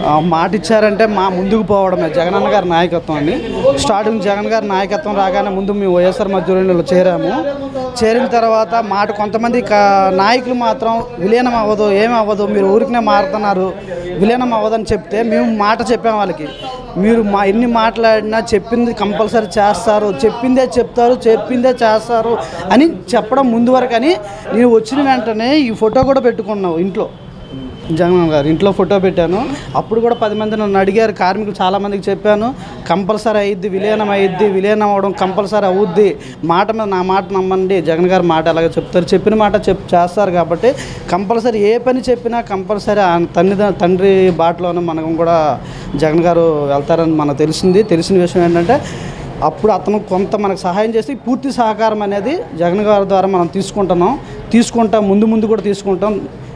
ఆ, మాట ఇచ్చారంటే మా ముందుకు పోవడమే జగనన్న గారి నాయకత్వం అని స్టార్టింగ్ జగన్ గారి నాయకత్వం రాగానే ముందు మేము వైఎస్ఆర్ మధ్యలో చేరాము చేరిన తర్వాత మాట కొంతమంది కా- నాయకులు మాత్రం విలీనం అవ్వదు ఏమి అవ్వదు మీరు ఊరికనే మారుతున్నారు విలీనం అవ్వదని చెప్తే మేము మాట చెప్పాం వాళ్ళకి మీరు మా ఎన్ని మాట్లాడినా చెప్పింది కంపల్సరీ చేస్తారు చెప్పిందే చెప్తారు చెప్పిందే చేస్తారు అని చెప్పడం ముందు వరకు అని నేను వచ్చిన వెంటనే ఈ ఫోటో కూడా పెట్టుకున్నావు ఇంట్లో జగన్ గారు ఇంట్లో ఫోటో పెట్టాను అప్పుడు కూడా పది మంది నన్ను అడిగారు కార్మికులు చాలా మందికి చెప్పాను కంపల్సరీ అయ్యిద్ది విలీనం అయ్యిద్ది విలీనం అవ్వడం కంపల్సరీ అవుద్ది మాట మీద నా మాట నమ్మండి జగన్ గారి మాట అలాగే చెప్తారు చెప్పిన మాట చెప్ చేస్తారు కాబట్టి కంపల్సరీ ఏ పని చెప్పినా కంపల్సరీ ఆ తండ్రి తండ్రి బాటలోనే మనం కూడా జగన్ గారు వెళ్తారని మనకు తెలిసింది తెలిసిన విషయం ఏంటంటే అప్పుడు అతను కొంత మనకు సహాయం చేసి పూర్తి సహకారం అనేది జగన్ గారి ద్వారా మనం తీసుకుంటున్నాం తీసుకుంటాం ముందు ముందు కూడా తీసుకుంటాం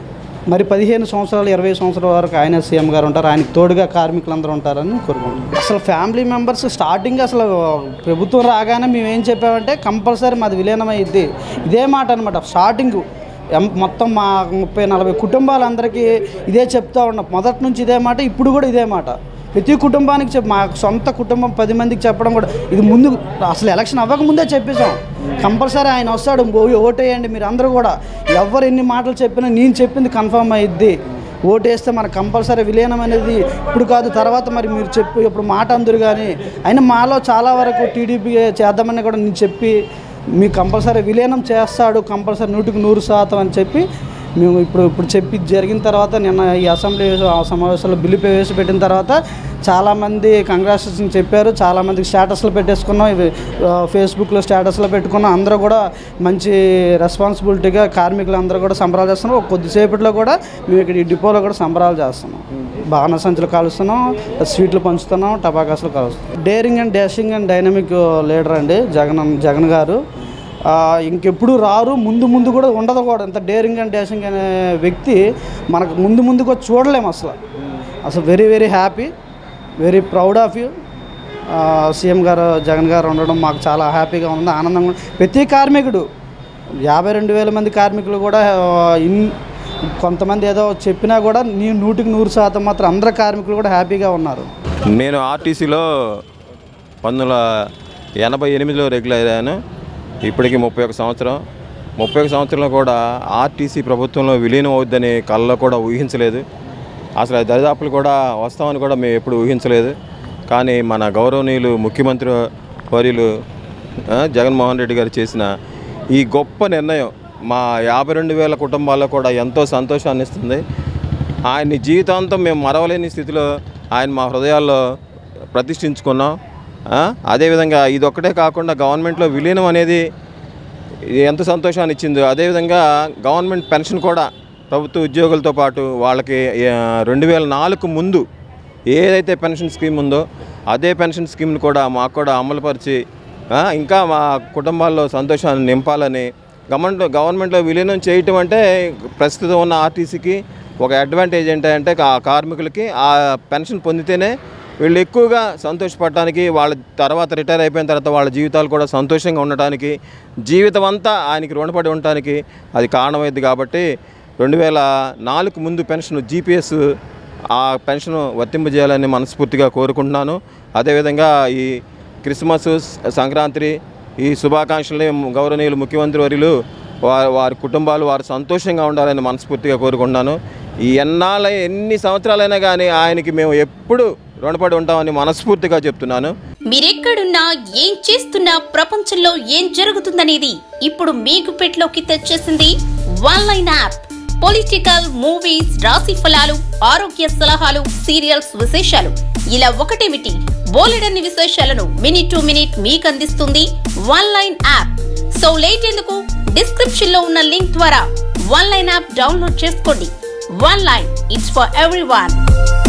మరి పదిహేను సంవత్సరాలు ఇరవై సంవత్సరాల వరకు ఆయన సీఎం గారు ఉంటారు ఆయనకు తోడుగా కార్మికులందరూ ఉంటారని కోరుకుంటున్నాం అసలు ఫ్యామిలీ మెంబర్స్ స్టార్టింగ్ అసలు ప్రభుత్వం రాగానే మేము ఏం చెప్పామంటే కంపల్సరీ మాది విలీనం అయ్యిద్ది ఇదే మాట అనమాట స్టార్టింగ్ ఎం- మొత్తం మా ముప్పై నలభై కుటుంబాలందరికీ ఇదే చెప్తా ఉన్నాం మొదటి నుంచి ఇదే మాట ఇప్పుడు కూడా ఇదే మాట ప్రతి కుటుంబానికి చెప్పి మా సొంత కుటుంబం పది మందికి చెప్పడం కూడా ఇది ముందు అసలు ఎలక్షన్ అవ్వక ముందే చెప్పేసాం కంపల్సరీ ఆయన వస్తాడు ఓ- ఓటేయండి మీరు అందరూ కూడా ఎవరు ఎన్ని మాటలు చెప్పినా నేను చెప్పింది కన్ఫర్మ్ అయ్యిద్ది ఓటేస్తే మనకు కంపల్సరీ విలీనం అనేది ఇప్పుడు కాదు తర్వాత మరి మీరు చెప్పి ఇప్పుడు మాట అందరు కానీ అయినా మాలో చాలా వరకు టీడీపీ చేద్దామని కూడా నేను చెప్పి మీకు కంపల్సరీ విలీనం చేస్తాడు కంపల్సరీ నూటికి నూరు శాతం అని చెప్పి మేము ఇప్పుడు ఇప్పుడు చెప్పి జరిగిన తర్వాత నిన్న ఈ అసెంబ్లీ ఆ సమావేశంలో బిల్లు ప్రవేశపెట్టిన తర్వాత చాలామంది కంగ్రాచులేషన్ చెప్పారు చాలామందికి స్టేటస్లు పెట్టేసుకున్నాం ఇవి ఆ, ఫేస్బుక్లో స్టేటస్లో పెట్టుకున్నాం అందరూ కూడా మంచి రెస్పాన్సిబిలిటీగా కార్మికులు అందరూ కూడా సంబరాలు చేస్తున్నాం ఒక కొద్దిసేపట్లో కూడా మేము ఇక్కడ ఈ డిపోలో కూడా సంబరాలు చేస్తున్నాం బాణ సంచులు కాలుస్తున్నాం స్వీట్లు పంచుతున్నాం టపాకాసులు కాలుస్తున్నాం daring and dashing and dynamic leader అండి జగన్ జగన్ గారు ఆ, ఇంకెప్పుడు రారు ముందు ముందు కూడా ఉండదు కూడా ఇంత డేరింగ్ అండ్ డాషింగ్ అనే వ్యక్తి మనకు ముందు ముందు కూడా చూడలేము అసలు అసలు very very happy very proud of you CM గారు జగన్ గారు ఉండడం మాకు చాలా హ్యాపీగా ఉంది ఆనందంగా ఉంది. ప్రతి కార్మికుడు యాభై రెండు వేల మంది కార్మికులు కూడా ఆ, ఇన్ కొంతమంది ఏదో చెప్పినా కూడా నీ నూటికి నూరు శాతం మాత్రం అందరు కార్మికులు కూడా హ్యాపీగా ఉన్నారు నేను ఆర్టీసీలో పంతొమ్మిది వందల ఎనభై ఎనిమిదిలో రెగ్యులర్ అయ్యాను ఇప్పటికి ముప్పై ఒక సంవత్సరం ముప్పై ఒక సంవత్సరంలో కూడా ఆర్టీసీ ప్రభుత్వంలో విలీనం అవుద్దని కళ్ళలో కూడా ఊహించలేదు అసలు ఆ దరిదాపులు కూడా వస్తామని కూడా మేము ఎప్పుడు ఊహించలేదు కానీ మన గౌరవనీయులు ముఖ్యమంత్రి వర్యులు ఆ, జగన్మోహన్ రెడ్డి గారు చేసిన ఈ గొప్ప నిర్ణయం మా యాభై రెండు వేల కుటుంబాల్లో కూడా ఎంతో సంతోషాన్ని ఇస్తుంది ఆయన్ని జీవితాంతం మేము మరవలేని స్థితిలో ఆయన మా హృదయాల్లో ప్రతిష్ఠించుకున్నాం ఆ, అదేవిధంగా ఇది ఒక్కటే కాకుండా గవర్నమెంట్లో విలీనం అనేది ఎంత సంతోషాన్ని ఇచ్చిందో అదేవిధంగా గవర్నమెంట్ పెన్షన్ కూడా ప్రభుత్వ ఉద్యోగులతో పాటు వాళ్ళకి రెండు వేల నాలుగు ముందు ఏదైతే పెన్షన్ స్కీమ్ ఉందో అదే పెన్షన్ స్కీమ్ని కూడా మాకు కూడా అమలుపరిచి ఆ, ఇంకా మా కుటుంబాల్లో సంతోషాన్ని నింపాలని గవర్నమెంట్ గవర్నమెంట్లో విలీనం చేయటం అంటే ప్రస్తుతం ఉన్న ఆర్టీసీకి ఒక అడ్వాంటేజ్ ఏంటంటే ఆ కార్మికులకి ఆ పెన్షన్ పొందితేనే వీళ్ళు ఎక్కువగా సంతోషపడటానికి వాళ్ళ తర్వాత రిటైర్ అయిపోయిన తర్వాత వాళ్ళ జీవితాలు కూడా సంతోషంగా ఉండటానికి జీవితం అంతా ఆయనకి రుణపడి ఉండటానికి అది కారణమైంది కాబట్టి రెండు వేల నాలుగు ముందు పెన్షన్ జీపీఎస్ ఆ పెన్షన్ వర్తింపజేయాలని మనస్ఫూర్తిగా కోరుకుంటున్నాను అదేవిధంగా ఈ క్రిస్మస్ సంక్రాంతి ఈ శుభాకాంక్షల్ని గౌరవనీయులు ముఖ్యమంత్రి వర్యులు వారి వారి కుటుంబాలు వారు సంతోషంగా ఉండాలని మనస్ఫూర్తిగా కోరుకుంటున్నాను ఈ ఎన్నాళ్ళ ఎన్ని సంవత్సరాలైనా కానీ ఆయనకి మేము ఎప్పుడు రుణపడి ఉంటామని మనస్ఫూర్తిగా చెప్తున్నాను మీరెక్కడున్నా ఏం చేస్తున్నా ప్రపంచంలో ఏం జరుగుతుందనేది ఇప్పుడు మీకు పెట్లోకి తెచ్చేసింది one line app political movies రాశి ఫలాలు ఆరోగ్య సలహాలు సీరియల్స్ విశేషాలు ఇలా ఒకటేమిటి బోలెడన్ని విశేషాలను మినిట్ టు మినిట్ మీకు అందిస్తుంది one line app so late ఎందుకు డిస్క్రిప్షన్ లో ఉన్న లింక్ ద్వారా వన్ లైన్ యాప్ డౌన్లోడ్ చేసుకోండి one line it's for every